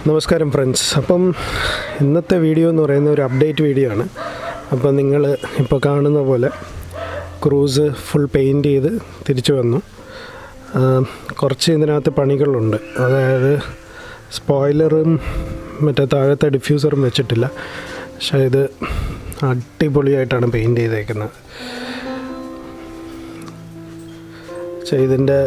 നമസ്കാരം ഫ്രണ്ട്സ് അപ്പം ഇന്നത്തെ വീഡിയോ എന്ന് പറയുന്ന ഒരു അപ്ഡേറ്റ് വീഡിയോ ആണ് അപ്പോൾ നിങ്ങൾ ഇപ്പോൾ കാണുന്ന പോലെ ക്രൂസ് ഫുൾ പെയിൻറ്റ് ചെയ്ത് തിരിച്ചു വന്നു ആ, കുറച്ച് ഇതിനകത്ത് പണികളുണ്ട് അതായത് സ്പോയിലറും മറ്റേ താഴത്തെ ഡിഫ്യൂസറും വെച്ചിട്ടില്ല പക്ഷേ ഇത് അടിപൊളിയായിട്ടാണ് പെയിൻറ്റ് ചെയ്തേക്കുന്നത് പക്ഷേ ഇതിൻ്റെ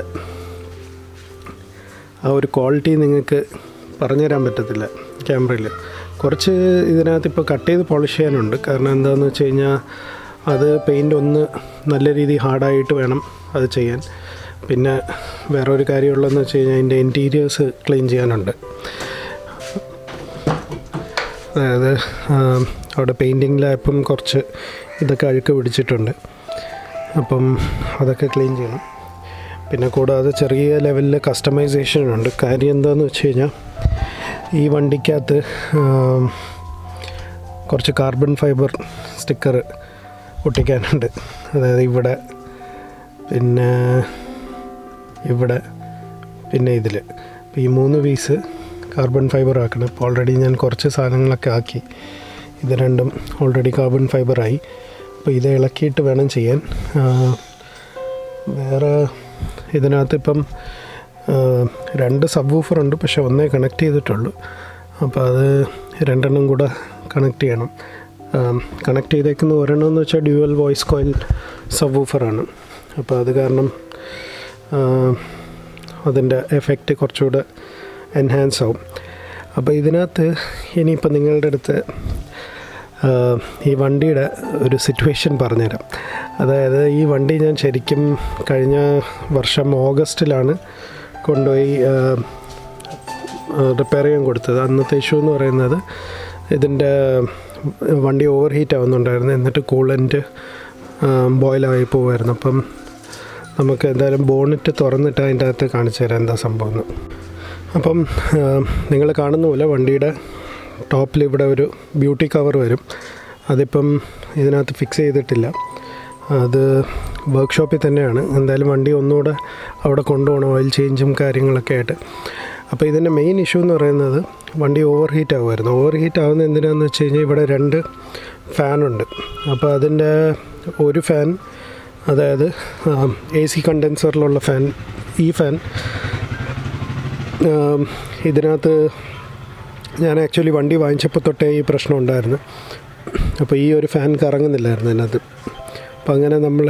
ആ ഒരു ക്വാളിറ്റി നിങ്ങൾക്ക് പറഞ്ഞുതരാൻ പറ്റത്തില്ല ക്യാമറയിൽ കുറച്ച് ഇതിനകത്ത് ഇപ്പോൾ കട്ട് ചെയ്ത് പോളിഷ് ചെയ്യാനുണ്ട് കാരണം എന്താണെന്ന് വെച്ച് കഴിഞ്ഞാൽ അത് പെയിൻ്റ് ഒന്ന് നല്ല രീതിയിൽ ഹാർഡായിട്ട് വേണം അത് ചെയ്യാൻ പിന്നെ വേറെ ഒരു കാര്യമുള്ളതെന്ന് വെച്ച് കഴിഞ്ഞാൽ അതിൻ്റെ ഇൻറ്റീരിയേഴ്സ് ക്ലീൻ ചെയ്യാനുണ്ട് അതായത് ആ, അവിടെ പെയിൻറ്റിങ് ലാപ്പും കുറച്ച് ഇതൊക്കെ അഴുക്ക് പിടിച്ചിട്ടുണ്ട് അപ്പം അതൊക്കെ ക്ലീൻ ചെയ്യണം പിന്നെ കൂടാതെ ചെറിയ ലെവലിൽ കസ്റ്റമൈസേഷൻ ഉണ്ട് കാര്യം എന്താണെന്ന് വെച്ച് കഴിഞ്ഞാൽ ഈ വണ്ടിക്കകത്ത് ആം, കുറച്ച് കാർബൺ ഫൈബർ സ്റ്റിക്കർ ഒട്ടിക്കാനുണ്ട് അതായത് ഇവിടെ പിന്നെ ഇവിടെ പിന്നെ ഇതിൽ ഈ മൂന്ന് പീസ് കാർബൺ ഫൈബർ ആക്കണം ഇപ്പോൾ ഓൾറെഡി ഞാൻ കുറച്ച് സാധനങ്ങളൊക്കെ ആക്കി ഇത് രണ്ടും ഓൾറെഡി കാർബൺ ഫൈബറായി അപ്പോൾ ഇത് ഇളക്കിയിട്ട് വേണം ചെയ്യാൻ ആ, വേറെ ഇതിനകത്ത് ഇപ്പം ആ, രണ്ട് സബ് ഉണ്ട് പക്ഷെ ഒന്നേ കണക്ട് ചെയ്തിട്ടുള്ളൂ അപ്പോൾ അത് രണ്ടെണ്ണം കൂടെ കണക്ട് ചെയ്യണം കണക്ട് ചെയ്തേക്കുന്ന ഒരെണ്ണം എന്ന് വെച്ചാൽ ഡ്യുവൽ വോയിസ് കോയിൽ സബ് വൂഫറാണ് അപ്പോൾ അത് കാരണം ആ, അതിൻ്റെ എഫക്റ്റ് കുറച്ചുകൂടെ എൻഹാൻസ് ആവും അപ്പോൾ ഇതിനകത്ത് ഇനിയിപ്പോൾ നിങ്ങളുടെ അടുത്ത് ആ, ഈ വണ്ടിയുടെ ഒരു സിറ്റുവേഷൻ പറഞ്ഞുതരാം അതായത് ഈ വണ്ടി ഞാൻ ശരിക്കും കഴിഞ്ഞ വർഷം ഓഗസ്റ്റിലാണ് കൊണ്ടുപോയി റിപ്പയർ ചെയ്യാൻ കൊടുത്തത് അന്നത്തെ ഇഷ്യൂ എന്ന് പറയുന്നത് ഇതിൻ്റെ വണ്ടി ഓവർ ഹീറ്റ് ആവുന്നുണ്ടായിരുന്നു എന്നിട്ട് കൂളൻറ്റ് ബോയിലായി പോകുമായിരുന്നു അപ്പം നമുക്ക് എന്തായാലും ബോണിറ്റ് തുറന്നിട്ട് അതിൻ്റെ അകത്ത് കാണിച്ചു തരാം എന്താ സംഭവം എന്ന് അപ്പം നിങ്ങൾ കാണുന്ന പോലെ വണ്ടിയുടെ ടോപ്പിൽ ഇവിടെ ഒരു ബ്യൂട്ടി കവർ വരും അതിപ്പം ഇതിനകത്ത് ഫിക്സ് ചെയ്തിട്ടില്ല അത് വർക്ക്ഷോപ്പിൽ തന്നെയാണ് എന്തായാലും വണ്ടി ഒന്നുകൂടെ അവിടെ കൊണ്ടുപോകണം ഓയിൽ ചേഞ്ചും കാര്യങ്ങളൊക്കെ ആയിട്ട് അപ്പോൾ ഇതിൻ്റെ മെയിൻ ഇഷ്യൂ എന്ന് പറയുന്നത് വണ്ടി ഓവർ ഹീറ്റ് ആകുമായിരുന്നു ഓവർ ഹീറ്റ് ആവുന്നത് എന്തിനാണെന്ന് വെച്ച് കഴിഞ്ഞാൽ ഇവിടെ രണ്ട് ഫാനുണ്ട് അപ്പോൾ അതിൻ്റെ ഒരു ഫാൻ അതായത് എ സി കണ്ടൻസറിലുള്ള ഫാൻ ഈ ഫാൻ ആം, ഇതിനകത്ത് ഞാൻ ആക്ച്വലി വണ്ടി വാങ്ങിച്ചപ്പോൾ തൊട്ടേ ഈ പ്രശ്നം ഉണ്ടായിരുന്നു അപ്പോൾ ഈ ഒരു ഫാൻ കറങ്ങുന്നില്ലായിരുന്നു അതിനകത്ത് അപ്പോൾ അങ്ങനെ നമ്മൾ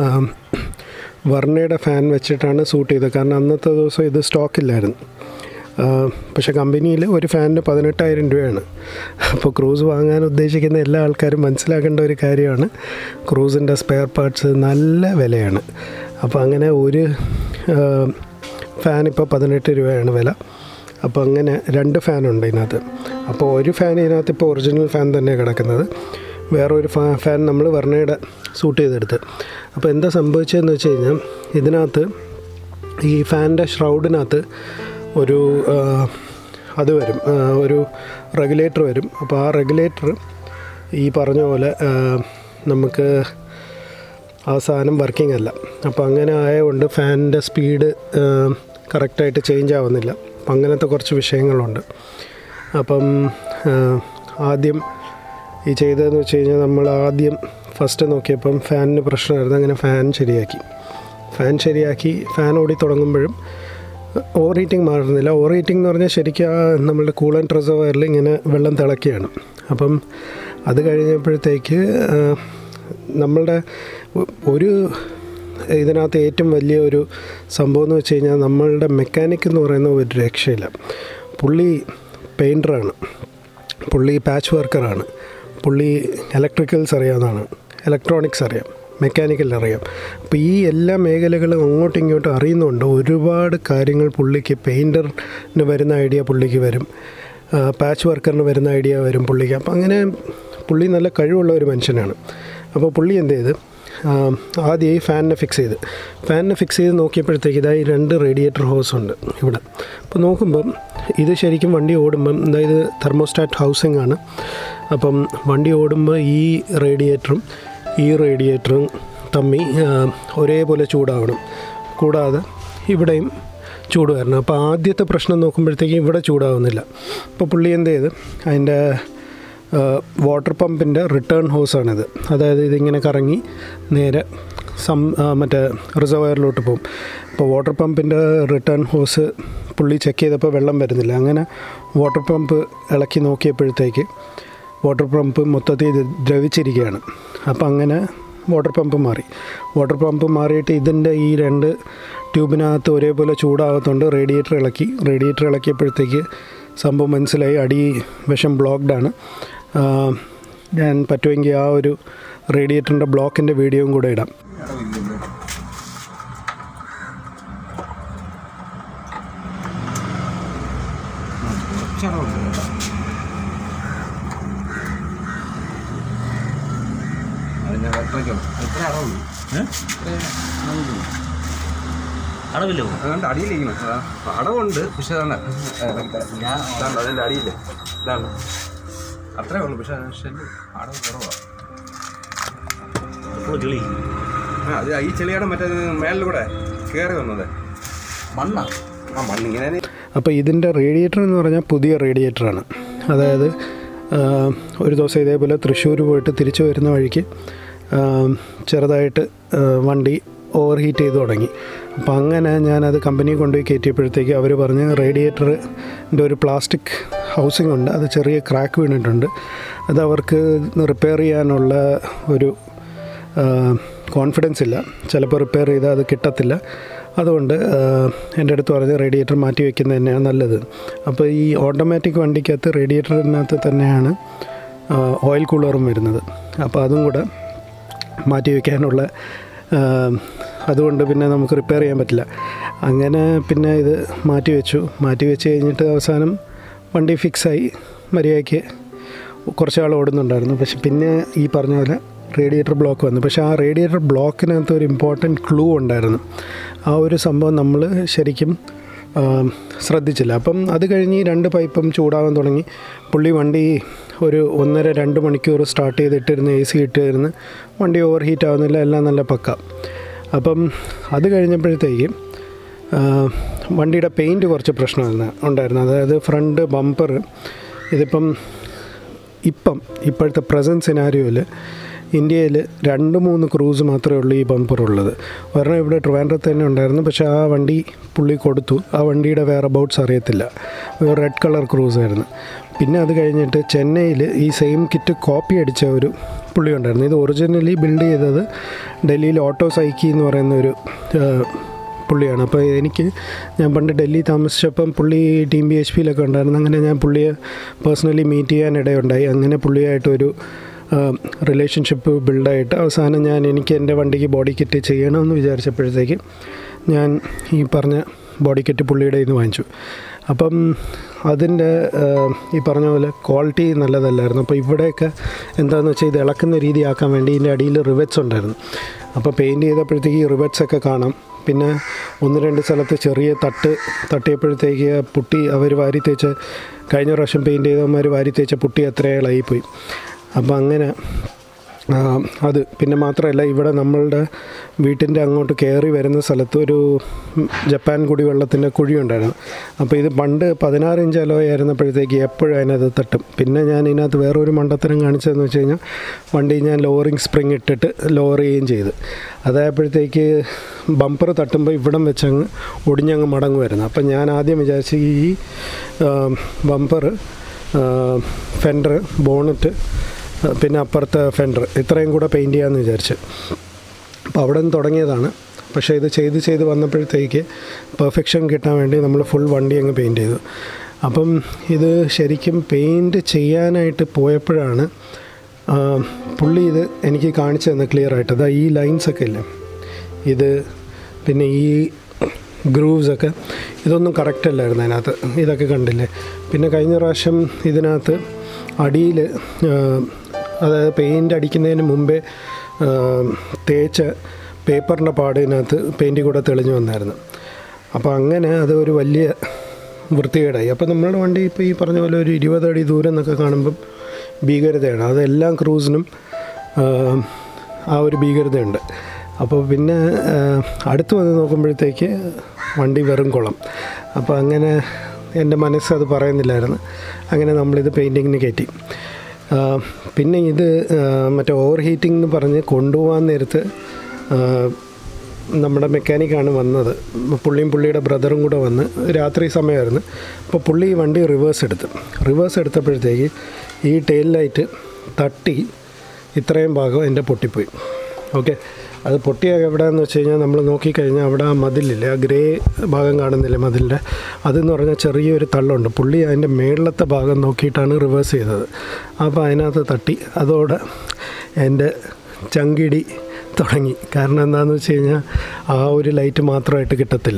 വർണ്ണയുടെ ഫാൻ വെച്ചിട്ടാണ് സൂട്ട് ചെയ്തത് കാരണം അന്നത്തെ ദിവസം ഇത് സ്റ്റോക്കില്ലായിരുന്നു ആ, പക്ഷേ കമ്പനിയിൽ ഒരു ഫാനിന് പതിനെട്ടായിരം രൂപയാണ് അപ്പോൾ ക്രൂസ് വാങ്ങാൻ ഉദ്ദേശിക്കുന്ന എല്ലാ ആൾക്കാരും മനസ്സിലാക്കേണ്ട ഒരു കാര്യമാണ് ക്രൂസിൻ്റെ സ്പെയർ പാർട്സ് നല്ല വിലയാണ് അപ്പോൾ അങ്ങനെ ഒരു ആ, ഫാൻ ഇപ്പോൾ പതിനെട്ട് രൂപയാണ് വില അപ്പോൾ അങ്ങനെ രണ്ട് ഫാനുണ്ട് ഇതിനകത്ത് അപ്പോൾ ഒരു ഫാൻ ഇതിനകത്ത് ഇപ്പോൾ ഒറിജിനൽ ഫാൻ തന്നെ കിടക്കുന്നത് വേറൊരു ഫാ ഫാൻ നമ്മൾ വർണ്ണയുടെ സൂട്ട് ചെയ്തെടുത്ത് അപ്പോൾ എന്താ സംഭവിച്ചതെന്ന് വെച്ച് കഴിഞ്ഞാൽ ഇതിനകത്ത് ഈ ഫാനിൻ്റെ ഷ്രൗഡിനകത്ത് ഒരു ആ, അത് വരും ആ, ഒരു റെഗുലേറ്റർ വരും അപ്പോൾ ആ റെഗുലേറ്റർ ഈ പറഞ്ഞ പോലെ ആ, നമുക്ക് ആ സാധനം വർക്കിംഗ് അല്ല അപ്പോൾ അങ്ങനെ ആയതുകൊണ്ട് ഫാനിൻ്റെ സ്പീഡ് കറക്റ്റായിട്ട് ചേഞ്ച് ആവുന്നില്ല അപ്പം അങ്ങനത്തെ കുറച്ച് വിഷയങ്ങളുണ്ട് അപ്പം ആ, ആദ്യം ഈ ചെയ്തതെന്ന് വെച്ച് കഴിഞ്ഞാൽ നമ്മൾ ആദ്യം ഫസ്റ്റ് നോക്കിയപ്പം ഫാനിന് പ്രശ്നമായിരുന്നു അങ്ങനെ ഫാൻ ശരിയാക്കി ഫാൻ ശരിയാക്കി ഫാൻ ഓടി തുടങ്ങുമ്പോഴും ഓവർ ഹീറ്റിംഗ് മാറുന്നില്ല ഓവർ ഹീറ്റിംഗ് എന്ന് പറഞ്ഞാൽ ശരിക്കും ആ നമ്മളുടെ കൂളൻറ്റ് റിസർവയറിൽ ഇങ്ങനെ വെള്ളം തിളക്കുകയാണ് അപ്പം അത് കഴിഞ്ഞപ്പോഴത്തേക്ക് ആ, നമ്മളുടെ ഒ- ഒരു ഇതിനകത്ത് ഏറ്റവും വലിയ ഒരു സംഭവം എന്ന് വെച്ച് കഴിഞ്ഞാൽ നമ്മളുടെ മെക്കാനിക് എന്ന് പറയുന്ന ഒരു രക്ഷയില്ല പുള്ളി പെയിൻറ്ററാണ് പുള്ളി പാച്ച് വർക്കറാണ് പുള്ളി ഇലക്ട്രിക്കൽസ് അറിയാവുന്നതാണ് ഇലക്ട്രോണിക്സ് അറിയാം മെക്കാനിക്കൽ അറിയാം അപ്പോൾ ഈ എല്ലാ മേഖലകളും അങ്ങോട്ടും ഇങ്ങോട്ടും അറിയുന്നുണ്ട് ഒരുപാട് കാര്യങ്ങൾ പുള്ളിക്ക് പെയിൻറ്ററിന് വരുന്ന ഐഡിയ പുള്ളിക്ക് വരും പാച്ച് വർക്കറിന് വരുന്ന ഐഡിയ വരും പുള്ളിക്ക് അപ്പം അങ്ങനെ പുള്ളി നല്ല കഴിവുള്ള ഒരു മനുഷ്യനാണ് അപ്പോൾ പുള്ളി എന്ത് ചെയ്ത് ആ, ആദ്യം ഈ ഫാനിനെ ഫിക്സ് ചെയ്ത് ഫാനിനെ ഫിക്സ് ചെയ്ത് നോക്കിയപ്പോഴത്തേക്ക് ഇതായി രണ്ട് റേഡിയേറ്റർ ഹോസ് ഉണ്ട് ഇവിടെ അപ്പോൾ നോക്കുമ്പം ഇത് ശരിക്കും വണ്ടി ഓടുമ്പം അതായത് തെർമോസ്റ്റാറ്റ് ഹൗസിംഗ് ആണ് അപ്പം വണ്ടി ഓടുമ്പോൾ ഈ റേഡിയേറ്ററും ഈ റേഡിയേറ്ററും തമ്മി ആ, ഒരേപോലെ ചൂടാവണം കൂടാതെ ഇവിടെയും ചൂട് വരണം അപ്പോൾ ആദ്യത്തെ പ്രശ്നം നോക്കുമ്പോഴത്തേക്കും ഇവിടെ ചൂടാവുന്നില്ല അപ്പോൾ പുള്ളി എന്ത് ചെയ്ത് അതിൻ്റെ വാട്ടർ പമ്പിൻ്റെ റിട്ടേൺ ഹോസാണിത് അതായത് ഇതിങ്ങനെ കറങ്ങി നേരെ സം ആ, മറ്റേ റിസർവയറിലോട്ട് പോകും അപ്പോൾ വാട്ടർ പമ്പിൻ്റെ റിട്ടേൺ ഹോസ് പുള്ളി ചെക്ക് ചെയ്തപ്പോൾ വെള്ളം വരുന്നില്ല അങ്ങനെ വാട്ടർ പമ്പ് ഇളക്കി നോക്കിയപ്പോഴത്തേക്ക് വാട്ടർ പമ്പ് മൊത്തത്തിൽ ഇത് ദ്രവിച്ചിരിക്കുകയാണ് അപ്പോൾ അങ്ങനെ വാട്ടർ പമ്പ് മാറി വാട്ടർ പമ്പ് മാറിയിട്ട് ഇതിൻ്റെ ഈ രണ്ട് ട്യൂബിനകത്ത് ഒരേപോലെ ചൂടാകത്തുകൊണ്ട് റേഡിയേറ്റർ ഇളക്കി റേഡിയേറ്റർ ഇളക്കിയപ്പോഴത്തേക്ക് സംഭവം മനസ്സിലായി അടി വിഷം ബ്ലോക്ക്ഡാണ് ഞാൻ പറ്റുമെങ്കിൽ ആ ഒരു റേഡിയേറ്ററിൻ്റെ ബ്ലോക്കിൻ്റെ വീഡിയോയും കൂടെ ഇടാം കുറച്ചടവുണ്ട് കേട്ടോ അതിൻ്റെ അത്രയ്ക്കോ ഇത്ര അടവുള്ളൂ അടവില്ലോ അതുകൊണ്ട് അടിയിലിരിക്കണം അതാ, അടവുണ്ട് പക്ഷെ അതാണ് ഞാൻ ഇതാണ് അതിൻ്റെ അടിയിൽ ഇതാണ് അത്രേ ഉള്ളൂ പക്ഷെ ഷെല്ല് അടവ് കുറവാണ് ഇപ്പോൾ കിളി ആ അത് ഈ ചെളിയാണ് മറ്റേ മേളിൽ കൂടെ കയറി വന്നത് മണ്ണ ആ മണ്ണിങ്ങനെ അപ്പോൾ ഇതിൻ്റെ റേഡിയേറ്റർ എന്ന് പറഞ്ഞാൽ പുതിയ റേഡിയേറ്ററാണ് അതായത് ആ, ഒരു ദിവസം ഇതേപോലെ തൃശ്ശൂർ പോയിട്ട് തിരിച്ചു വരുന്ന വഴിക്ക് ആ, ചെറുതായിട്ട് ആ, വണ്ടി ഓവർ ഹീറ്റ് ചെയ്ത് തുടങ്ങി അപ്പോൾ അങ്ങനെ ഞാനത് കമ്പനിയിൽ കൊണ്ടുപോയി കയറ്റിയപ്പോഴത്തേക്ക് അവർ പറഞ്ഞ് റേഡിയേറ്ററിൻ്റെ ഒരു പ്ലാസ്റ്റിക് ഹൗസിംഗ് ഉണ്ട് അത് ചെറിയ ക്രാക്ക് വീണിട്ടുണ്ട് അത് അവർക്ക് റിപ്പയർ ചെയ്യാനുള്ള ഒരു കോൺഫിഡൻസ് ഇല്ല ചിലപ്പോൾ റിപ്പയർ ചെയ്താൽ അത് കിട്ടത്തില്ല അതുകൊണ്ട് ആ, എൻ്റെ അടുത്ത് പറഞ്ഞ് റേഡിയേറ്റർ മാറ്റി വയ്ക്കുന്നത് തന്നെയാണ് നല്ലത് അപ്പോൾ ഈ ഓട്ടോമാറ്റിക് വണ്ടിക്കകത്ത് റേഡിയേറ്ററിനകത്ത് തന്നെയാണ് ആ, ഓയിൽ കൂളറും വരുന്നത് അപ്പോൾ അതും കൂടെ മാറ്റി വയ്ക്കാനുള്ള ആ, അതുകൊണ്ട് പിന്നെ നമുക്ക് റിപ്പയർ ചെയ്യാൻ പറ്റില്ല അങ്ങനെ പിന്നെ ഇത് മാറ്റി വെച്ചു മാറ്റി വെച്ച് കഴിഞ്ഞിട്ട് അവസാനം വണ്ടി ഫിക്സായി മര്യാദയ്ക്ക് കുറച്ച് ആൾ ഓടുന്നുണ്ടായിരുന്നു പക്ഷെ പിന്നെ ഈ പറഞ്ഞ പോലെ റേഡിയേറ്റർ ബ്ലോക്ക് വന്നു പക്ഷേ ആ റേഡിയേറ്റർ ബ്ലോക്കിനകത്ത് ഒരു ഇമ്പോർട്ടൻറ്റ് ക്ലൂ ഉണ്ടായിരുന്നു ആ ഒരു സംഭവം നമ്മൾ ശരിക്കും ആ, ശ്രദ്ധിച്ചില്ല അപ്പം അത് കഴിഞ്ഞ് ഈ രണ്ട് പൈപ്പും ചൂടാവാൻ തുടങ്ങി പുള്ളി വണ്ടി ഒരു ഒന്നര രണ്ട് മണിക്കൂർ സ്റ്റാർട്ട് ചെയ്തിട്ടിരുന്ന് എ സി ഇട്ടിരുന്ന് വണ്ടി ഓവർ ഹീറ്റ് ആവുന്നില്ല എല്ലാം നല്ല പക്ക അപ്പം അത് കഴിഞ്ഞപ്പോഴത്തേക്കും ആ, വണ്ടിയുടെ പെയിൻറ്റ് കുറച്ച് പ്രശ്നമായിരുന്നു ഉണ്ടായിരുന്നു അതായത് ഫ്രണ്ട് ബമ്പർ ഇതിപ്പം ഇപ്പം ഇപ്പോഴത്തെ പ്രസൻറ്റ് സിനാരിയോയിൽ ഇന്ത്യയിൽ രണ്ട് മൂന്ന് ക്രൂസ് മാത്രമേ ഉള്ളൂ ഈ ബമ്പർ ഉള്ളത് ഒരെണ്ണം ഇവിടെ ട്രിവാൻഡ്രത്ത് തന്നെ ഉണ്ടായിരുന്നു പക്ഷേ ആ വണ്ടി പുള്ളി കൊടുത്തു ആ വണ്ടിയുടെ വേറെ അബൌട്ട്സ് അറിയത്തില്ല ഒരു റെഡ് കളർ ക്രൂസ് ആയിരുന്നു പിന്നെ അത് കഴിഞ്ഞിട്ട് ചെന്നൈയിൽ ഈ സെയിം കിറ്റ് കോപ്പി അടിച്ച ഒരു പുള്ളി ഉണ്ടായിരുന്നു ഇത് ഒറിജിനലി ബിൽഡ് ചെയ്തത് ഡൽഹിയിൽ ഓട്ടോ സൈക്കി എന്ന് പറയുന്ന ഒരു ആ, പുള്ളിയാണ് അപ്പോൾ എനിക്ക് ഞാൻ പണ്ട് ഡൽഹി താമസിച്ചപ്പം പുള്ളി ടീം ബി എച്ച് പിയിലൊക്കെ ഉണ്ടായിരുന്നു അങ്ങനെ ഞാൻ പുള്ളിയെ പേഴ്സണലി മീറ്റ് ചെയ്യാൻ ഇടയുണ്ടായി അങ്ങനെ പുള്ളിയായിട്ടൊരു റിലേഷൻഷിപ്പ് ബിൽഡായിട്ട് അവസാനം ഞാൻ എനിക്ക് എൻ്റെ വണ്ടിക്ക് ബോഡി കിറ്റ് ചെയ്യണമെന്ന് വിചാരിച്ചപ്പോഴത്തേക്ക് ഞാൻ ഈ പറഞ്ഞ ബോഡി കിറ്റ് പുള്ളിയുടെ നിന്ന് വാങ്ങിച്ചു അപ്പം അതിൻ്റെ ഈ പറഞ്ഞ പോലെ ക്വാളിറ്റി നല്ലതല്ലായിരുന്നു അപ്പോൾ ഇവിടെയൊക്കെ എന്താണെന്ന് വെച്ചാൽ ഇത് ഇളക്കുന്ന രീതിയാക്കാൻ വേണ്ടി ഇതിൻ്റെ അടിയിൽ റിവറ്റ്സ് ഉണ്ടായിരുന്നു അപ്പോൾ പെയിൻറ്റ് ചെയ്തപ്പോഴത്തേക്ക് ഈ റിവറ്റ്സ് ഒക്കെ കാണാം പിന്നെ ഒന്ന് രണ്ട് സ്ഥലത്ത് ചെറിയ തട്ട് തട്ടിയപ്പോഴത്തേക്ക് പുട്ടി അവർ വാരി തേച്ച് കഴിഞ്ഞ പ്രാവശ്യം പെയിൻറ്റ് ചെയ്തവന്മാർ വാരി തേച്ച പുട്ടി അത്രയാളായിപ്പോയി അപ്പോൾ അങ്ങനെ ആ, അത് പിന്നെ മാത്രമല്ല ഇവിടെ നമ്മളുടെ വീട്ടിൻ്റെ അങ്ങോട്ട് കയറി വരുന്ന സ്ഥലത്ത് ഒരു ഉം, ജപ്പാൻ കുടിവെള്ളത്തിൻ്റെ കുഴിയുണ്ടായിരുന്നു അപ്പോൾ ഇത് പണ്ട് പതിനാറ് ഇഞ്ച് അലോയായിരുന്നപ്പോഴത്തേക്ക് എപ്പോഴും അതിനകത്ത് തട്ടും പിന്നെ ഞാൻ ഇതിനകത്ത് വേറൊരു മണ്ടത്തരം കാണിച്ചതെന്ന് വെച്ച് കഴിഞ്ഞാൽ വണ്ടി ഞാൻ ലോറിങ് സ്പ്രിങ് ഇട്ടിട്ട് ലോർ ചെയ്യുകയും ചെയ്ത് അതായപ്പോഴത്തേക്ക് ബമ്പർ തട്ടുമ്പോൾ ഇവിടം വെച്ചങ്ങ് ഒടിഞ്ഞങ്ങ് മടങ്ങുമായിരുന്നു അപ്പം ഞാൻ ആദ്യം വിചാരിച്ചു ഈ ബമ്പർ ഫെൻഡർ ബോണറ്റ് പിന്നെ അപ്പുറത്തെ ഫെൻഡർ ഇത്രയും കൂടെ പെയിൻറ്റ് ചെയ്യാമെന്ന് വിചാരിച്ച് അപ്പോൾ അവിടെ നിന്ന് തുടങ്ങിയതാണ് പക്ഷേ ഇത് ചെയ്ത് ചെയ്ത് വന്നപ്പോഴത്തേക്ക് പെർഫെക്ഷൻ കിട്ടാൻ വേണ്ടി നമ്മൾ ഫുൾ വണ്ടി അങ്ങ് പെയിൻറ്റ് ചെയ്തു അപ്പം ഇത് ശരിക്കും പെയിൻറ്റ് ചെയ്യാനായിട്ട് പോയപ്പോഴാണ് ആ, പുള്ളി ഇത് എനിക്ക് കാണിച്ചു തന്നെ ക്ലിയർ ആയിട്ട് അതാ ഈ ലൈൻസ് ഒക്കെ ഇല്ലേ ഇത് പിന്നെ ഈ ഗ്രൂവ്സ് ഒക്കെ ഇതൊന്നും കറക്റ്റ് അല്ലായിരുന്നു അതിനകത്ത് ഇതൊക്കെ കണ്ടില്ലേ പിന്നെ കഴിഞ്ഞ പ്രാവശ്യം ഇതിനകത്ത് അടിയിൽ അതായത് പെയിൻ്റ് അടിക്കുന്നതിന് മുമ്പേ ആ, തേച്ച പേപ്പറിൻ്റെ പാടിനകത്ത് പെയിൻറ്റ് കൂടെ തെളിഞ്ഞു വന്നായിരുന്നു അപ്പോൾ അങ്ങനെ അത് ഒരു വലിയ വൃത്തികേടായി അപ്പോൾ നമ്മളുടെ വണ്ടി ഇപ്പോൾ ഈ പറഞ്ഞ പോലെ ഒരു ഇരുപത് അടി ദൂരം എന്നൊക്കെ കാണുമ്പം ഭീകരതയാണ് അതെല്ലാം ക്രൂസിനും ആ, ആ ഒരു ഭീകരതയുണ്ട് അപ്പോൾ പിന്നെ ആ, അടുത്ത് വന്ന് നോക്കുമ്പോഴത്തേക്ക് വണ്ടി വെറും കുളം അപ്പോൾ അങ്ങനെ എൻ്റെ മനസ്സ് അത് പറയുന്നില്ലായിരുന്നു അങ്ങനെ നമ്മളിത് പെയിൻറ്റിങ്ങിന് കയറ്റി ആ, പിന്നെ ഇത് ആ, മറ്റേ ഓവർ ഹീറ്റിംഗ് എന്ന് പറഞ്ഞ് കൊണ്ടുപോകാൻ നേരത്ത് ആ, നമ്മുടെ മെക്കാനിക്കാണ് വന്നത് പുള്ളിയും പുള്ളിയുടെ ബ്രദറും കൂടെ വന്ന് രാത്രി സമയമായിരുന്നു അപ്പോൾ പുള്ളി ഈ വണ്ടി റിവേഴ്സ് എടുത്ത് റിവേഴ്സ് എടുത്തപ്പോഴത്തേക്ക് ഈ ടെയിൽ ലൈറ്റ് തട്ടി ഇത്രയും ഭാഗം എൻ്റെ പൊട്ടിപ്പോയി ഓക്കെ അത് പൊട്ടിയ എവിടെയെന്ന് വെച്ച് കഴിഞ്ഞാൽ നമ്മൾ നോക്കിക്കഴിഞ്ഞാൽ അവിടെ ആ മതിലില്ലേ ആ ഗ്രേ ഭാഗം കാണുന്നില്ലേ മതിലിൻ്റെ അതെന്ന് പറഞ്ഞാൽ ചെറിയൊരു തള്ളുണ്ട് പുള്ളി അതിൻ്റെ മേളിലത്തെ ഭാഗം നോക്കിയിട്ടാണ് റിവേഴ്സ് ചെയ്തത് അപ്പോൾ അതിനകത്ത് തട്ടി അതോടെ എൻ്റെ ചങ്കിടി തുടങ്ങി കാരണം എന്താണെന്ന് വെച്ച് കഴിഞ്ഞാൽ ആ ഒരു ലൈറ്റ് മാത്രമായിട്ട് കിട്ടത്തില്ല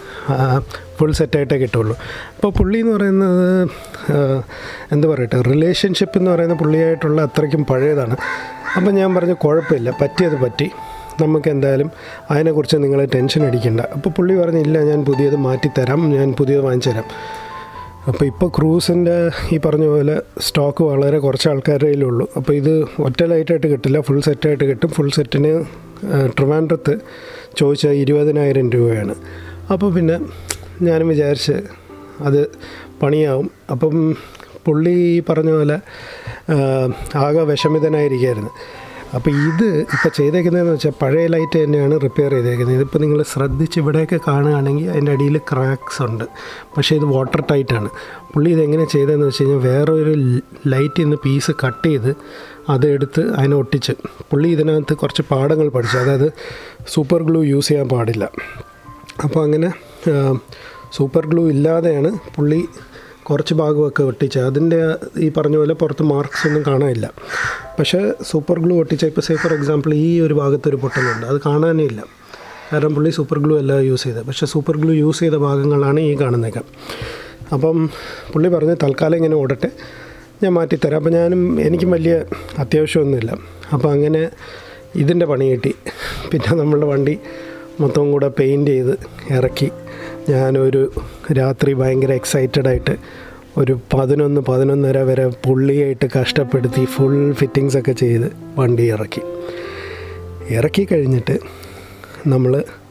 ഫുൾ സെറ്റായിട്ടേ കിട്ടുള്ളൂ അപ്പോൾ പുള്ളി എന്ന് പറയുന്നത് ആ, എന്താ പറയട്ടെ റിലേഷൻഷിപ്പ് എന്ന് പറയുന്ന പുള്ളിയായിട്ടുള്ള അത്രയ്ക്കും പഴയതാണ് അപ്പം ഞാൻ പറഞ്ഞു കുഴപ്പമില്ല പറ്റിയത് പറ്റി നമുക്ക് എന്തായാലും അതിനെക്കുറിച്ച് നിങ്ങൾ ടെൻഷൻ അടിക്കണ്ട അപ്പോൾ പുള്ളി പറഞ്ഞില്ല ഞാൻ പുതിയത് മാറ്റിത്തരാം ഞാൻ പുതിയത് വാങ്ങിച്ചു തരാം അപ്പോൾ ഇപ്പോൾ ക്രൂസിൻ്റെ ഈ പറഞ്ഞ പോലെ സ്റ്റോക്ക് വളരെ കുറച്ച് ആൾക്കാരുടെ കയ്യിലുള്ളൂ അപ്പോൾ ഇത് ഒറ്റ ലൈറ്റായിട്ട് കിട്ടില്ല ഫുൾ സെറ്റായിട്ട് കിട്ടും ഫുൾ സെറ്റിന് ട്രിവാൻഡ്രത്ത് ചോദിച്ചാൽ ഇരുപതിനായിരം രൂപയാണ് അപ്പോൾ പിന്നെ ഞാനും വിചാരിച്ച് അത് പണിയാവും അപ്പം പുള്ളി ഈ പറഞ്ഞ പോലെ ആ, ആകെ വിഷമിതനായിരിക്കുകയായിരുന്നു അപ്പോൾ ഇത് ഇപ്പോൾ ചെയ്തേക്കുന്നതെന്ന് വെച്ചാൽ പഴയ ലൈറ്റ് തന്നെയാണ് റിപ്പയർ ചെയ്തേക്കുന്നത് ഇതിപ്പോൾ നിങ്ങൾ ശ്രദ്ധിച്ച് ഇവിടെയൊക്കെ കാണുകയാണെങ്കിൽ അതിൻ്റെ അടിയിൽ ക്രാക്സ് ഉണ്ട് പക്ഷേ ഇത് വാട്ടർ ടൈറ്റാണ് പുള്ളി ഇതെങ്ങനെ ചെയ്തതെന്ന് വെച്ച് കഴിഞ്ഞാൽ വേറൊരു ലൈറ്റിൽ നിന്ന് പീസ് കട്ട് ചെയ്ത് അതെടുത്ത് അതിനെ ഒട്ടിച്ച് പുള്ളി ഇതിനകത്ത് കുറച്ച് പാഠങ്ങൾ പഠിച്ചു അതായത് സൂപ്പർ ഗ്ലൂ യൂസ് ചെയ്യാൻ പാടില്ല അപ്പോൾ അങ്ങനെ ആ, സൂപ്പർ ഗ്ലൂ ഇല്ലാതെയാണ് പുള്ളി കുറച്ച് ഭാഗമൊക്കെ ഒട്ടിച്ചത് അതിൻ്റെ ഈ പറഞ്ഞ പോലെ പുറത്ത് മാർക്സ് ഒന്നും കാണാനില്ല പക്ഷേ സൂപ്പർ ഗ്ലൂ ഒട്ടിച്ച ഇപ്പോൾ സേ ഫോർ എക്സാമ്പിൾ ഈ ഒരു ഭാഗത്തൊരു പൊട്ടലുണ്ട് അത് കാണാനേ ഇല്ല കാരണം പുള്ളി സൂപ്പർ ഗ്ലൂ അല്ല യൂസ് ചെയ്തത് പക്ഷേ സൂപ്പർ ഗ്ലൂ യൂസ് ചെയ്ത ഭാഗങ്ങളാണ് ഈ കാണുന്നതൊക്കെ അപ്പം പുള്ളി പറഞ്ഞ് തൽക്കാലം ഇങ്ങനെ ഓടട്ടെ ഞാൻ മാറ്റിത്തരാം അപ്പോൾ ഞാനും എനിക്കും വലിയ അത്യാവശ്യമൊന്നുമില്ല അപ്പോൾ അങ്ങനെ ഇതിൻ്റെ പണി കിട്ടി പിന്നെ നമ്മളുടെ വണ്ടി മൊത്തം കൂടെ പെയിൻറ്റ് ചെയ്ത് ഇറക്കി ഞാനൊരു രാത്രി ഭയങ്കര എക്സൈറ്റഡ് ആയിട്ട് ഒരു പതിനൊന്ന് പതിനൊന്നര വരെ പുള്ളിയായിട്ട് കഷ്ടപ്പെടുത്തി ഫുൾ ഫിറ്റിങ്സ് ഒക്കെ ചെയ്ത് വണ്ടി ഇറക്കി ഇറക്കി കഴിഞ്ഞിട്ട് നമ്മൾ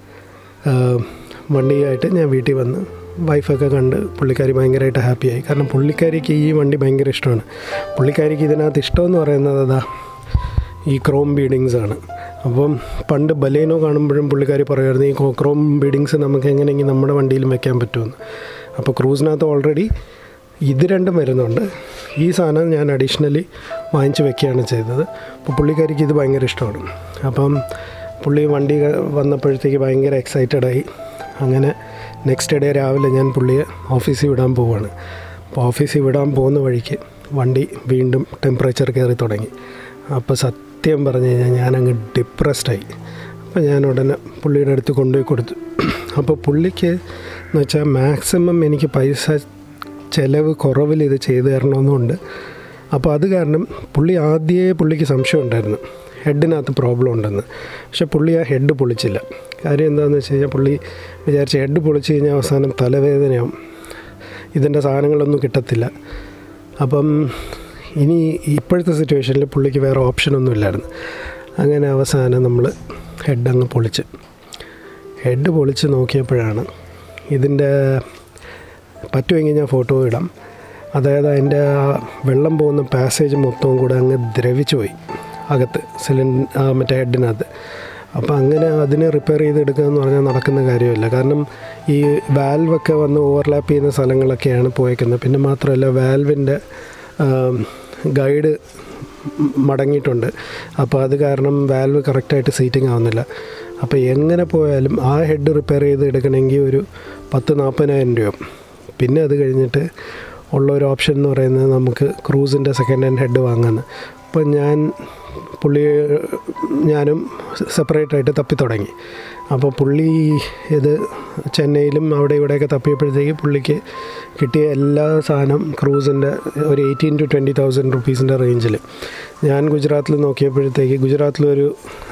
വണ്ടിയായിട്ട് ഞാൻ വീട്ടിൽ വന്ന് വൈഫൊക്കെ കണ്ട് പുള്ളിക്കാരി ഭയങ്കരമായിട്ട് ഹാപ്പിയായി കാരണം പുള്ളിക്കാരിക്ക് ഈ വണ്ടി ഭയങ്കര ഇഷ്ടമാണ് പുള്ളിക്കാരിക്ക് ഇതിനകത്ത് ഇഷ്ടമെന്ന് പറയുന്നത് അതാ ഈ ക്രോം ബീഡിങ്സ് ആണ് അപ്പം പണ്ട് ബലേനോ കാണുമ്പോഴും പുള്ളിക്കാരി പറയുമായിരുന്നു ഈ ക്രോം ബീഡിങ്സ് നമുക്ക് എങ്ങനെയെങ്കിൽ നമ്മുടെ വണ്ടിയിലും വെക്കാൻ പറ്റുമെന്ന് അപ്പോൾ ക്രൂസിനകത്ത് ഓൾറെഡി ഇത് രണ്ടും വരുന്നുണ്ട് ഈ സാധനം ഞാൻ അഡീഷണലി വാങ്ങിച്ച് വെക്കുകയാണ് ചെയ്തത് അപ്പോൾ പുള്ളിക്കാരിക്ക് ഇത് ഭയങ്കര ഇഷ്ടമാണ് അപ്പം പുള്ളി വണ്ടി വന്നപ്പോഴത്തേക്ക് ഭയങ്കര എക്സൈറ്റഡ് ആയി അങ്ങനെ നെക്സ്റ്റ് ഡേ രാവിലെ ഞാൻ പുള്ളിയെ ഓഫീസിൽ വിടാൻ പോവുകയാണ് അപ്പോൾ ഓഫീസിൽ വിടാൻ പോകുന്ന വഴിക്ക് വണ്ടി വീണ്ടും ടെമ്പറേച്ചർ കയറി തുടങ്ങി അപ്പോൾ സത്യം പറഞ്ഞു കഴിഞ്ഞാൽ ഞാനങ്ങ് ഡിപ്രസ്ഡായി അപ്പോൾ ഞാൻ ഉടനെ പുള്ളിയുടെ അടുത്ത് കൊണ്ടുപോയി കൊടുത്തു അപ്പോൾ പുള്ളിക്ക് എന്ന് വെച്ചാൽ മാക്സിമം എനിക്ക് പൈസ ചിലവ് കുറവിൽ ഇത് ചെയ്തു തരണമെന്നുണ്ട് അപ്പോൾ അത് കാരണം പുള്ളി ആദ്യമേ പുള്ളിക്ക് സംശയം ഉണ്ടായിരുന്നു ഹെഡിനകത്ത് പ്രോബ്ലം ഉണ്ടെന്ന് പക്ഷെ പുള്ളി ആ ഹെഡ് പൊളിച്ചില്ല കാര്യം എന്താണെന്ന് വെച്ച് കഴിഞ്ഞാൽ പുള്ളി വിചാരിച്ച ഹെഡ് പൊളിച്ച് കഴിഞ്ഞാൽ അവസാനം തലവേദനയാവും ഇതിൻ്റെ സാധനങ്ങളൊന്നും കിട്ടത്തില്ല അപ്പം ഇനി ഇപ്പോഴത്തെ സിറ്റുവേഷനിൽ പുള്ളിക്ക് വേറെ ഓപ്ഷനൊന്നും ഇല്ലായിരുന്നു അങ്ങനെ അവസാനം നമ്മൾ ഹെഡ് അങ്ങ് പൊളിച്ച് ഹെഡ് പൊളിച്ച് നോക്കിയപ്പോഴാണ് ഇതിൻ്റെ പറ്റുമെങ്കിൽ ഞാൻ ഫോട്ടോ ഇടാം അതായത് അതിൻ്റെ ആ വെള്ളം പോകുന്ന പാസേജ് മൊത്തവും കൂടെ അങ്ങ് ദ്രവിച്ചു പോയി അകത്ത് സിലിൺ മറ്റേ ഹെഡിനകത്ത് അപ്പോൾ അങ്ങനെ അതിനെ റിപ്പയർ ചെയ്തെടുക്കുക എന്ന് പറഞ്ഞാൽ നടക്കുന്ന കാര്യമല്ല കാരണം ഈ വാൽവൊക്കെ വന്ന് ഓവർലാപ്പ് ചെയ്യുന്ന സ്ഥലങ്ങളൊക്കെയാണ് പോയേക്കുന്നത് പിന്നെ മാത്രമല്ല വാൽവിൻ്റെ ഗൈഡ് മടങ്ങിയിട്ടുണ്ട് അപ്പോൾ അത് കാരണം വാൽവ് കറക്റ്റായിട്ട് സീറ്റിംഗ് ആവുന്നില്ല അപ്പോൾ എങ്ങനെ പോയാലും ആ ഹെഡ് റിപ്പയർ ചെയ്ത് എടുക്കണമെങ്കിൽ ഒരു പത്ത് നാൽപ്പതിനായിരം രൂപ പിന്നെ അത് കഴിഞ്ഞിട്ട് ഉള്ള ഒരു ഓപ്ഷൻ എന്ന് പറയുന്നത് നമുക്ക് ക്രൂസിൻ്റെ സെക്കൻഡ് ഹാൻഡ് ഹെഡ് വാങ്ങാമെന്ന് അപ്പോൾ ഞാൻ പുള്ളി ഞാനും സെപ്പറേറ്റ് ആയിട്ട് തപ്പി തുടങ്ങി അപ്പോൾ പുള്ളി ഇത് ചെന്നൈയിലും അവിടെ ഇവിടെയൊക്കെ തപ്പിയപ്പോഴത്തേക്ക് പുള്ളിക്ക് കിട്ടിയ എല്ലാ സാധനം ക്രൂസിൻ്റെ ഒരു എയ്റ്റീൻ ടു ട്വൻറ്റി തൗസൻഡ് റുപ്പീസിൻ്റെ റേഞ്ചിൽ ഞാൻ ഗുജറാത്തിൽ നോക്കിയപ്പോഴത്തേക്ക് ഗുജറാത്തിലൊരു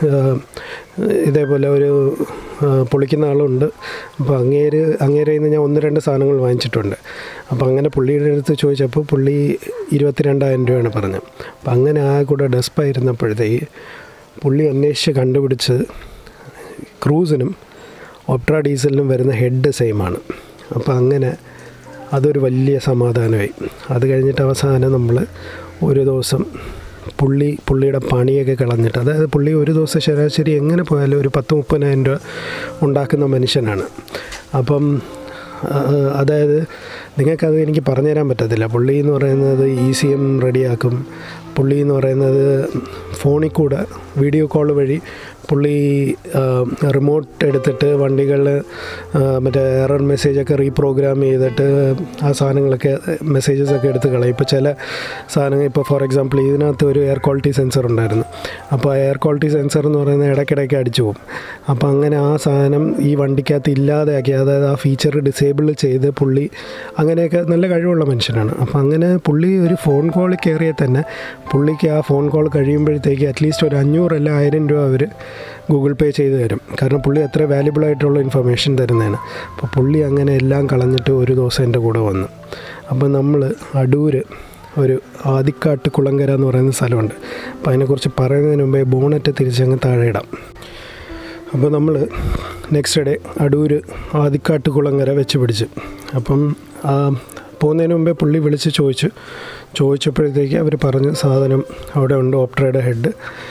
ഇതേപോലെ ഒരു ആ, പൊളിക്കുന്ന ആളുണ്ട് അപ്പോൾ അങ്ങേര് അങ്ങേരെ നിന്ന് ഞാൻ ഒന്ന് രണ്ട് സാധനങ്ങൾ വാങ്ങിച്ചിട്ടുണ്ട് അപ്പോൾ അങ്ങനെ പുള്ളിയുടെ അടുത്ത് ചോദിച്ചപ്പോൾ പുള്ളി ഇരുപത്തിരണ്ടായിരം രൂപയാണ് പറഞ്ഞത് അപ്പോൾ അങ്ങനെ ആ കൂടെ ഡെസ്പായിരുന്നപ്പോഴത്തേക്ക് പുള്ളി അന്വേഷിച്ച് കണ്ടുപിടിച്ചത് ക്രൂസിനും ഓപ്ട്ര ഡീസലിനും വരുന്ന ഹെഡ് സെയിമാണ് അപ്പോൾ അങ്ങനെ അതൊരു വലിയ സമാധാനമായി അത് കഴിഞ്ഞിട്ട് അവസാനം നമ്മൾ ഒരു ദിവസം പുള്ളി പുള്ളിയുടെ പണിയൊക്കെ കളഞ്ഞിട്ട് അതായത് പുള്ളി ഒരു ദിവസം ശരാശരി എങ്ങനെ പോയാലും ഒരു പത്ത് മുപ്പതിനായിരം രൂപ ഉണ്ടാക്കുന്ന മനുഷ്യനാണ് അപ്പം ആ, അതായത് നിങ്ങൾക്കത് എനിക്ക് പറഞ്ഞുതരാൻ പറ്റത്തില്ല പുള്ളി എന്ന് പറയുന്നത് ഇ സി എം റെഡിയാക്കും പുള്ളി എന്ന് പറയുന്നത് ഫോണിൽ കൂടെ വീഡിയോ കോൾ വഴി പുള്ളി റിമോട്ട് എടുത്തിട്ട് വണ്ടികളിൽ മറ്റേ എറർ മെസ്സേജൊക്കെ റീപ്രോഗ്രാം ചെയ്തിട്ട് ആ സാധനങ്ങളൊക്കെ മെസ്സേജസ് ഒക്കെ എടുത്ത് കളയും ഇപ്പോൾ ചില സാധനങ്ങൾ ഇപ്പോൾ ഫോർ എക്സാമ്പിൾ ഇതിനകത്ത് ഒരു എയർ ക്വാളിറ്റി സെൻസർ ഉണ്ടായിരുന്നു അപ്പോൾ ആ എയർ ക്വാളിറ്റി സെൻസർ എന്ന് പറയുന്നത് ഇടയ്ക്കിടയ്ക്ക് അടിച്ചു പോകും അപ്പോൾ അങ്ങനെ ആ സാധനം ഈ വണ്ടിക്കകത്ത് ഇല്ലാതെയാക്കി അതായത് ആ ഫീച്ചർ ഡിസേബിൾ ചെയ്ത് പുള്ളി അങ്ങനെയൊക്കെ നല്ല കഴിവുള്ള മനുഷ്യനാണ് അപ്പോൾ അങ്ങനെ പുള്ളി ഒരു ഫോൺ കോൾ കയറിയാൽ തന്നെ പുള്ളിക്ക് ആ ഫോൺ കോൾ കഴിയുമ്പോഴത്തേക്ക് അറ്റ്ലീസ്റ്റ് ഒരു അഞ്ഞൂറല്ല ആയിരം രൂപ അവർ ഗൂഗിൾ പേ ചെയ്ത് തരും കാരണം പുള്ളി അത്ര വാല്യുബിൾ ആയിട്ടുള്ള ഇൻഫർമേഷൻ തരുന്നതാണ് അപ്പോൾ പുള്ളി അങ്ങനെ എല്ലാം കളഞ്ഞിട്ട് ഒരു ദിവസം എൻ്റെ കൂടെ വന്നു അപ്പോൾ നമ്മൾ അടൂര് ഒരു ആദിക്കാട്ട് കുളങ്കര എന്ന് പറയുന്ന സ്ഥലമുണ്ട് അപ്പോൾ അതിനെക്കുറിച്ച് പറയുന്നതിന് മുമ്പേ ബോണറ്റ് തിരിച്ചങ്ങ് താഴെ ഇടാം അപ്പോൾ നമ്മൾ next day Adoor Adikkattukulangara വെച്ച് പിടിച്ച് അപ്പം ആ, പോകുന്നതിന് മുമ്പേ പുള്ളി വിളിച്ച് ചോദിച്ചു ചോദിച്ചപ്പോഴത്തേക്ക് അവർ പറഞ്ഞു സാധനം അവിടെ ഉണ്ട് ഓപ്ട്രയുടെ ഹെഡ്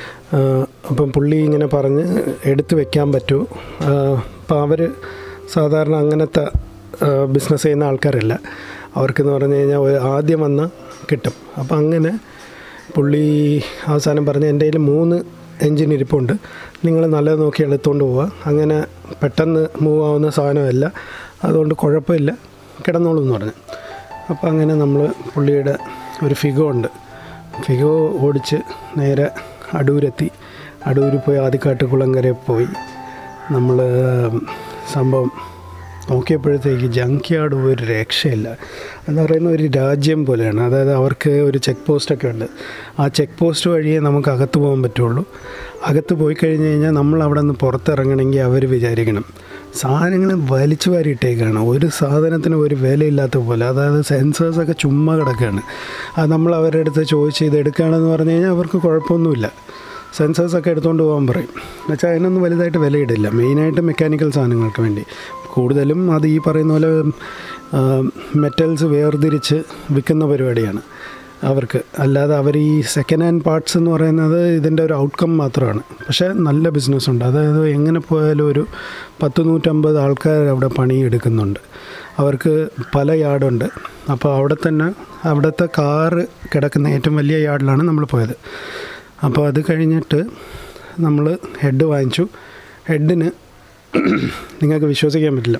അപ്പം പുള്ളി ഇങ്ങനെ പറഞ്ഞ് എടുത്ത് വെക്കാൻ പറ്റുമോ അപ്പോൾ അവർ സാധാരണ അങ്ങനത്തെ ബിസിനസ് ചെയ്യുന്ന ആൾക്കാരല്ല അവർക്കെന്ന് പറഞ്ഞു കഴിഞ്ഞാൽ ഒരു ആദ്യം വന്ന് കിട്ടും അപ്പം അങ്ങനെ പുള്ളി അവസാനം പറഞ്ഞ് എൻ്റെ കയ്യിൽ മൂന്ന് എൻജിൻ ഇരിപ്പുണ്ട് നിങ്ങൾ നല്ലത് നോക്കി എടുത്തുകൊണ്ട് പോവുക അങ്ങനെ പെട്ടെന്ന് മൂവ് ആവുന്ന സാധനമല്ല അതുകൊണ്ട് കുഴപ്പമില്ല കിടന്നോളൂ എന്ന് പറഞ്ഞു അപ്പോൾ അങ്ങനെ നമ്മൾ പുള്ളിയുടെ ഒരു ഫിഗോ ഉണ്ട് ഫിഗോ ഓടിച്ച് നേരെ അടൂരെത്തി അടൂര് പോയി ആദിക്കാട്ട് കുളങ്കര പോയി നമ്മൾ സംഭവം നോക്കിയപ്പോഴത്തേക്ക് ജങ്ക് യാർഡ് ഒരു രക്ഷയില്ല എന്ന് പറയുന്ന ഒരു രാജ്യം പോലെയാണ് അതായത് അവർക്ക് ഒരു ചെക്ക് പോസ്റ്റൊക്കെ ഉണ്ട് ആ ചെക്ക് പോസ്റ്റ് വഴിയേ നമുക്ക് അകത്ത് പോകാൻ പറ്റുള്ളൂ അകത്ത് പോയി കഴിഞ്ഞ് കഴിഞ്ഞാൽ നമ്മൾ അവിടെ നിന്ന് പുറത്തിറങ്ങണമെങ്കിൽ അവർ വിചാരിക്കണം സാധനങ്ങൾ വലിച്ചു വാരിയിട്ടേക്കാണ് ഒരു സാധനത്തിന് ഒരു വിലയില്ലാത്ത പോലെ അതായത് സെൻസേഴ്സൊക്കെ ചുമ്മാ കിടക്കുകയാണ് അത് നമ്മൾ അവരുടെ അടുത്ത് ചോദിച്ച് ഇത് എടുക്കുകയാണെന്ന് പറഞ്ഞു കഴിഞ്ഞാൽ അവർക്ക് കുഴപ്പമൊന്നുമില്ല സെൻസേഴ്സൊക്കെ എടുത്തുകൊണ്ട് പോകാൻ പറയും എന്നുവെച്ചാൽ അതിനൊന്നും വലുതായിട്ട് വിലയിടില്ല മെയിനായിട്ട് മെക്കാനിക്കൽ സാധനങ്ങൾക്ക് വേണ്ടി കൂടുതലും അത് ഈ പറയുന്ന പോലെ മെറ്റൽസ് വേർതിരിച്ച് വിൽക്കുന്ന പരിപാടിയാണ് അവർക്ക് അല്ലാതെ അവർ ഈ സെക്കൻഡ് ഹാൻഡ് പാർട്സ് എന്ന് പറയുന്നത് ഇതിൻ്റെ ഒരു ഔട്ട്കം മാത്രമാണ് പക്ഷേ നല്ല ബിസിനസ്സുണ്ട് അതായത് എങ്ങനെ പോയാലും ഒരു പത്ത് നൂറ്റമ്പത് ആൾക്കാർ അവിടെ പണിയെടുക്കുന്നുണ്ട് അവർക്ക് പല യാർഡുണ്ട് അപ്പോൾ അവിടെ തന്നെ അവിടുത്തെ കാറ് കിടക്കുന്ന ഏറ്റവും വലിയ യാർഡിലാണ് നമ്മൾ പോയത് അപ്പോൾ അത് കഴിഞ്ഞിട്ട് നമ്മൾ ഹെഡ് വാങ്ങിച്ചു ഹെഡിന് നിങ്ങൾക്ക് വിശ്വസിക്കാൻ പറ്റില്ല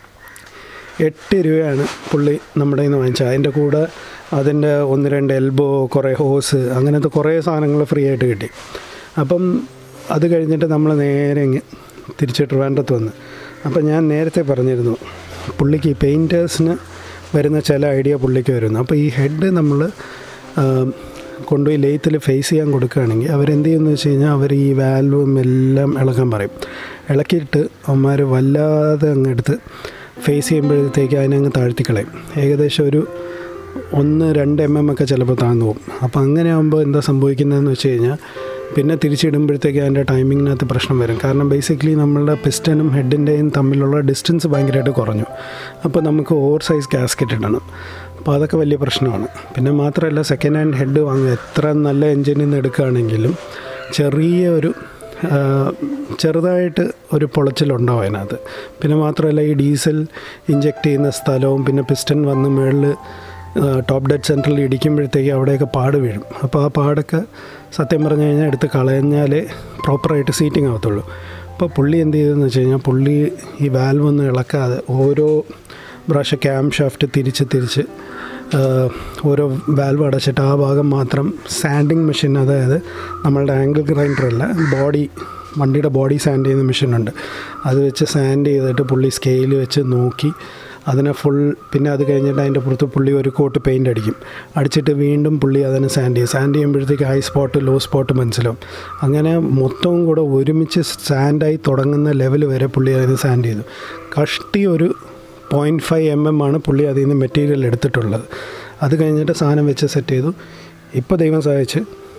എട്ട് രൂപയാണ് പുള്ളി നമ്മുടെ കയ്യിൽ നിന്ന് വാങ്ങിച്ചത് അതിൻ്റെ കൂടെ അതിൻ്റെ ഒന്ന് രണ്ട് എൽബോ കുറേ ഹോസ് അങ്ങനത്തെ കുറേ സാധനങ്ങൾ ഫ്രീ ആയിട്ട് കിട്ടി അപ്പം അത് കഴിഞ്ഞിട്ട് നമ്മൾ നേരെ ഇങ്ങ് തിരിച്ച് ട്രിവാൻഡ്രത്ത് വന്ന് അപ്പം ഞാൻ നേരത്തെ പറഞ്ഞിരുന്നു പുള്ളിക്ക് ഈ പെയിൻറ്റേഴ്സിന് വരുന്ന ചില ഐഡിയ പുള്ളിക്ക് വരുന്നു അപ്പോൾ ഈ ഹെഡ് നമ്മൾ കൊണ്ടുപോയി ലെയ്ത്തിൽ ഫേസ് ചെയ്യാൻ കൊടുക്കുകയാണെങ്കിൽ അവരെന്ത് ചെയ്യുമെന്ന് വെച്ച് കഴിഞ്ഞാൽ അവർ ഈ വാൽവും എല്ലാം ഇളക്കാൻ പറയും ഇളക്കിയിട്ട് അവന്മാർ വല്ലാതെ അങ്ങ് എടുത്ത് ഫേസ് ചെയ്യുമ്പോഴത്തേക്ക് അതിനങ്ങ് താഴ്ത്തിക്കളയും ഏകദേശം ഒരു ഒന്ന് രണ്ട് എം എം ഒക്കെ ചിലപ്പോൾ താഴ്ന്നു പോകും അപ്പോൾ അങ്ങനെ ആകുമ്പോൾ എന്താ സംഭവിക്കുന്നതെന്ന് വെച്ച് കഴിഞ്ഞാൽ പിന്നെ തിരിച്ചിടുമ്പോഴത്തേക്ക് അതിൻ്റെ ടൈമിങ്ങിനകത്ത് പ്രശ്നം വരും കാരണം ബേസിക്കലി നമ്മളുടെ പിസ്റ്റനും ഹെഡിൻ്റെയും തമ്മിലുള്ള ഡിസ്റ്റൻസ് ഭയങ്കരമായിട്ട് കുറഞ്ഞു അപ്പോൾ നമുക്ക് ഓവർ സൈസ് കാസ്കറ്റ് ഇടണം അപ്പോൾ അതൊക്കെ വലിയ പ്രശ്നമാണ് പിന്നെ മാത്രമല്ല സെക്കൻഡ് ഹാൻഡ് ഹെഡ് വാങ്ങുക എത്ര നല്ല എൻജിനിൽ നിന്ന് എടുക്കുകയാണെങ്കിലും ചെറിയ ഒരു ആ, ചെറുതായിട്ട് ഒരു പൊളച്ചിലുണ്ടാവും അതിനകത്ത് പിന്നെ മാത്രമല്ല ഈ ഡീസൽ ഇഞ്ചെക്ട് ചെയ്യുന്ന സ്ഥലവും പിന്നെ പിസ്റ്റൺ വന്ന് മുകളിൽ ടോപ്പ് ഡെഡ് സെൻറ്ററിൽ ഇടിക്കുമ്പോഴത്തേക്ക് അവിടെയൊക്കെ പാട് വീഴും അപ്പോൾ ആ പാടൊക്കെ സത്യം പറഞ്ഞു കഴിഞ്ഞാൽ എടുത്ത് കളഞ്ഞാലേ പ്രോപ്പറായിട്ട് സീറ്റിംഗ് ആവത്തുള്ളൂ അപ്പോൾ പുള്ളി എന്ത് ചെയ്തതെന്ന് വെച്ച് കഴിഞ്ഞാൽ പുള്ളി ഈ വാൽവ് ഒന്നും ഇളക്കാതെ ഓരോ പ്രാവശ്യം ക്യാം ഷാഫ്റ്റ് തിരിച്ച് തിരിച്ച് ആ, ഓരോ വാൽവ് അടച്ചിട്ട് ആ ഭാഗം മാത്രം സാൻഡിങ് മെഷീൻ അതായത് നമ്മളുടെ ആംഗിൾ ഗ്രൈൻഡർ അല്ല ബോഡി വണ്ടിയുടെ ബോഡി സാൻഡ് ചെയ്യുന്ന മെഷീനുണ്ട് അത് വെച്ച് സാൻഡ് ചെയ്തിട്ട് പുള്ളി സ്കെയിൽ വെച്ച് നോക്കി അതിനെ ഫുൾ പിന്നെ അത് കഴിഞ്ഞിട്ട് അതിൻ്റെ പുറത്ത് പുള്ളി ഒരു കോട്ട് പെയിൻ്റ് അടിക്കും അടിച്ചിട്ട് വീണ്ടും പുള്ളി അതിനെ സാൻഡ് ചെയ്യും സാൻഡ് ചെയ്യുമ്പോഴത്തേക്ക് ഹൈ സ്പോട്ട് ലോ സ്പോട്ട് മനസ്സിലാവും അങ്ങനെ മൊത്തവും കൂടെ ഒരുമിച്ച് സാൻഡായി തുടങ്ങുന്ന ലെവൽ വരെ പുള്ളി അതിന് സാൻഡ് ചെയ്തു കഷ്ടി ഒരു പോയിൻറ്റ് ഫൈവ് എം എം ആണ് പുള്ളി അതിൽ നിന്ന് മെറ്റീരിയൽ എടുത്തിട്ടുള്ളത് അത് കഴിഞ്ഞിട്ട് സാധനം വെച്ച് സെറ്റ് ചെയ്തു ഇപ്പോൾ ദൈവം സഹായിച്ച്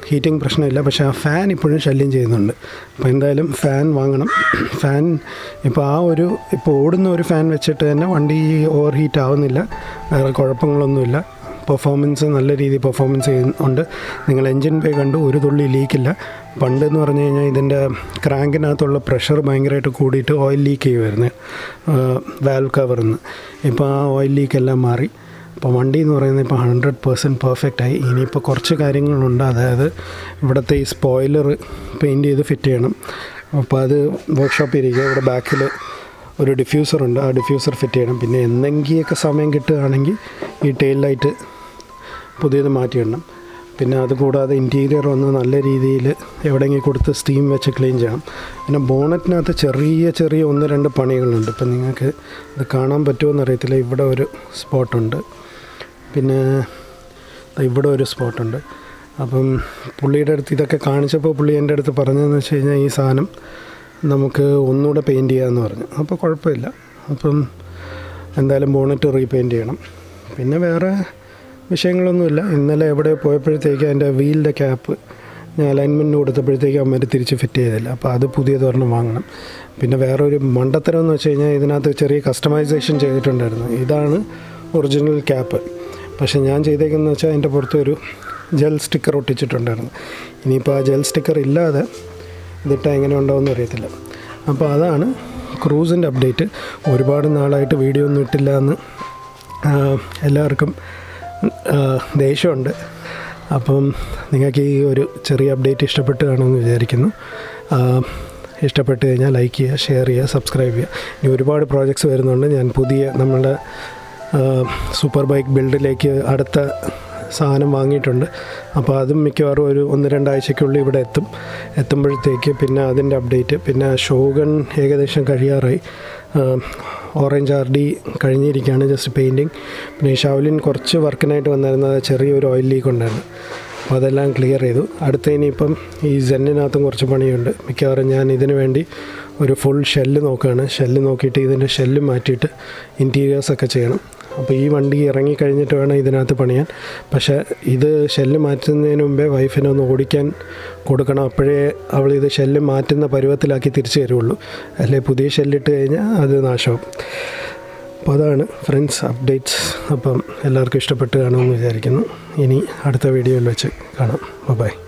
ഹീറ്റിംഗ് പ്രശ്നമില്ല പക്ഷേ ആ ഫാൻ ഇപ്പോഴും ശല്യം ചെയ്യുന്നുണ്ട് അപ്പോൾ എന്തായാലും ഫാൻ വാങ്ങണം ഫാൻ ഇപ്പോൾ ആ ഒരു ഇപ്പോൾ ഓടുന്ന ഒരു ഫാൻ വെച്ചിട്ട് തന്നെ വണ്ടി ഓവർ ഹീറ്റ് ആവുന്നില്ല വേറെ കുഴപ്പങ്ങളൊന്നുമില്ല പെർഫോമൻസ് നല്ല രീതിയിൽ പെർഫോമൻസ് ചെയ്യുന്നുണ്ട് നിങ്ങൾ എൻജിൻ പേ കണ്ടു ഒരു തുള്ളി ലീക്കില്ല പണ്ട് എന്ന് പറഞ്ഞു കഴിഞ്ഞാൽ ഇതിൻ്റെ ക്രാങ്കിനകത്തുള്ള പ്രഷർ ഭയങ്കരമായിട്ട് കൂടിയിട്ട് ഓയിൽ ലീക്ക് ചെയ്യുമായിരുന്നു വാൽവ് കവറിന്ന് ഇപ്പോൾ ആ ഓയിൽ ലീക്കെല്ലാം മാറി അപ്പോൾ വണ്ടി എന്ന് പറയുന്നത് ഇപ്പോൾ ഹൺഡ്രഡ് പേഴ്സൻറ്റ് പെർഫെക്റ്റ് ആയി ഇനിയിപ്പോൾ കുറച്ച് കാര്യങ്ങളുണ്ട് അതായത് ഇവിടുത്തെ ഈ സ്പോയിലർ പെയിൻറ്റ് ചെയ്ത് ഫിറ്റ് ചെയ്യണം അപ്പോൾ അത് വർക്ക്ഷോപ്പിൽ ഇരിക്കുക ഇവിടെ ബാക്കിൽ ഒരു ഡിഫ്യൂസർ ഉണ്ട് ആ ഡിഫ്യൂസർ ഫിറ്റ് ചെയ്യണം പിന്നെ എന്തെങ്കിലുമൊക്കെ സമയം കിട്ടുകയാണെങ്കിൽ ഈ ടെയിൽ ലൈറ്റ് പുതിയത് മാറ്റിയിടണം പിന്നെ അതുകൂടാതെ ഇൻറ്റീരിയർ ഒന്ന് നല്ല രീതിയിൽ എവിടെയെങ്കിലും കൊടുത്ത് സ്റ്റീം വെച്ച് ക്ലീൻ ചെയ്യണം പിന്നെ ബോണറ്റിനകത്ത് ചെറിയ ചെറിയ ഒന്ന് രണ്ട് പണികളുണ്ട് ഇപ്പം നിങ്ങൾക്ക് ഇത് കാണാൻ പറ്റുമോ അറിയത്തില്ല ഇവിടെ ഒരു സ്പോട്ടുണ്ട് പിന്നെ ദാ ഇവിടെ ഒരു സ്പോട്ടുണ്ട് അപ്പം പുള്ളിയുടെ അടുത്ത് ഇതൊക്കെ കാണിച്ചപ്പോൾ പുള്ളി എൻ്റെ അടുത്ത് പറഞ്ഞതെന്ന് വെച്ച് കഴിഞ്ഞാൽ ഈ സാധനം നമുക്ക് ഒന്നുകൂടെ പെയിൻറ്റ് ചെയ്യാമെന്ന് പറഞ്ഞു അപ്പോൾ കുഴപ്പമില്ല അപ്പം എന്തായാലും ബോണറ്റ് റീപെയിൻറ്റ് ചെയ്യണം പിന്നെ വേറെ വിഷയങ്ങളൊന്നുമില്ല ഇന്നലെ എവിടെ പോയപ്പോഴത്തേക്ക് അതിൻ്റെ വീലിൻ്റെ ക്യാപ്പ് ഞാൻ അലൈൻമെൻറ്റ് കൊടുത്തപ്പോഴത്തേക്ക് അമ്മ തിരിച്ച് ഫിറ്റ് ചെയ്തില്ല അപ്പോൾ അത് പുതിയതൊരെണ്ണം വാങ്ങണം പിന്നെ വേറെ ഒരു മണ്ടത്തരം എന്ന് വെച്ച് കഴിഞ്ഞാൽ ഇതിനകത്ത് ചെറിയ കസ്റ്റമൈസേഷൻ ചെയ്തിട്ടുണ്ടായിരുന്നു ഇതാണ് ഒറിജിനൽ ക്യാപ്പ് പക്ഷേ ഞാൻ ചെയ്തേക്കുന്നത് വെച്ചാൽ അതിൻ്റെ പുറത്ത് ഒരു ജെൽ സ്റ്റിക്കർ ഒട്ടിച്ചിട്ടുണ്ടായിരുന്നു ഇനിയിപ്പോൾ ആ ജെൽ സ്റ്റിക്കർ ഇല്ലാതെ ഇതിട്ടാൽ എങ്ങനെ ഉണ്ടാവുമെന്ന് അറിയത്തില്ല അപ്പോൾ അതാണ് ക്രൂസിൻ്റെ അപ്ഡേറ്റ് ഒരുപാട് നാളായിട്ട് വീഡിയോ ഒന്നും ഇട്ടില്ല എന്ന് ആ, എല്ലാവർക്കും ആ, ദേഷ്യമുണ്ട് അപ്പം നിങ്ങൾക്ക് ഈ ഒരു ചെറിയ അപ്ഡേറ്റ് ഇഷ്ടപ്പെട്ട് കാണുമെന്ന് വിചാരിക്കുന്നു ആ, ഇഷ്ടപ്പെട്ട് കഴിഞ്ഞാൽ ലൈക്ക് ചെയ്യുക ഷെയർ ചെയ്യുക സബ്സ്ക്രൈബ് ചെയ്യുക ഇനി ഒരുപാട് പ്രോജക്ട്സ് വരുന്നുണ്ട് ഞാൻ പുതിയ നമ്മുടെ ആ, സൂപ്പർ ബൈക്ക് ബിൽഡിലേക്ക് അടുത്ത സാധനം വാങ്ങിയിട്ടുണ്ട് അപ്പോൾ അതും മിക്കവാറും ഒരു ഒന്ന് രണ്ടാഴ്ചയ്ക്കുള്ളിൽ ഇവിടെ എത്തും എത്തുമ്പോഴത്തേക്ക് പിന്നെ അതിൻ്റെ അപ്ഡേറ്റ് പിന്നെ ഷോഗൺ ഏകദേശം കഴിയാറായി ഓറഞ്ച് ആർ ഡി കഴിഞ്ഞിരിക്കുകയാണ് ജസ്റ്റ് പെയിൻറ്റിങ് പിന്നെ ഈ ഷവലിൻ കുറച്ച് വർക്കിനായിട്ട് വന്നിരുന്നത് ചെറിയൊരു ഓയിൽ ലീക്ക് ഉണ്ടായിരുന്നു അപ്പോൾ അതെല്ലാം ക്ലിയർ ചെയ്തു അടുത്ത ഇനിയിപ്പം ഈ സെന്നിനകത്തും കുറച്ച് പണിയുണ്ട് മിക്കവാറും ഞാൻ ഇതിനു വേണ്ടി ഒരു ഫുൾ ഷെല്ല് നോക്കുകയാണ് ഷെല്ല് നോക്കിയിട്ട് ഇതിൻ്റെ ഷെല്ല് മാറ്റിയിട്ട് ഇൻറ്റീരിയേഴ്സൊക്കെ ചെയ്യണം അപ്പോൾ ഈ വണ്ടി ഇറങ്ങിക്കഴിഞ്ഞിട്ട് വേണം ഇതിനകത്ത് പണിയാൻ പക്ഷേ ഇത് ഷെല്ല് മാറ്റുന്നതിന് മുമ്പേ വൈഫിനെ ഒന്ന് ഓടിക്കാൻ കൊടുക്കണം അപ്പോഴേ അവൾ ഇത് ഷെല്ല് മാറ്റുന്ന പരുവത്തിലാക്കി തിരിച്ചു തരുള്ളൂ അല്ലെ പുതിയ ഷെല്ലിട്ട് കഴിഞ്ഞാൽ അത് നാശമാവും അപ്പോൾ അതാണ് ഫ്രണ്ട്സ് അപ്ഡേറ്റ്സ് അപ്പം എല്ലാവർക്കും ഇഷ്ടപ്പെട്ട് കാണുമെന്ന് വിചാരിക്കുന്നു ഇനി അടുത്ത വീഡിയോയിൽ വെച്ച് കാണാം ബൈ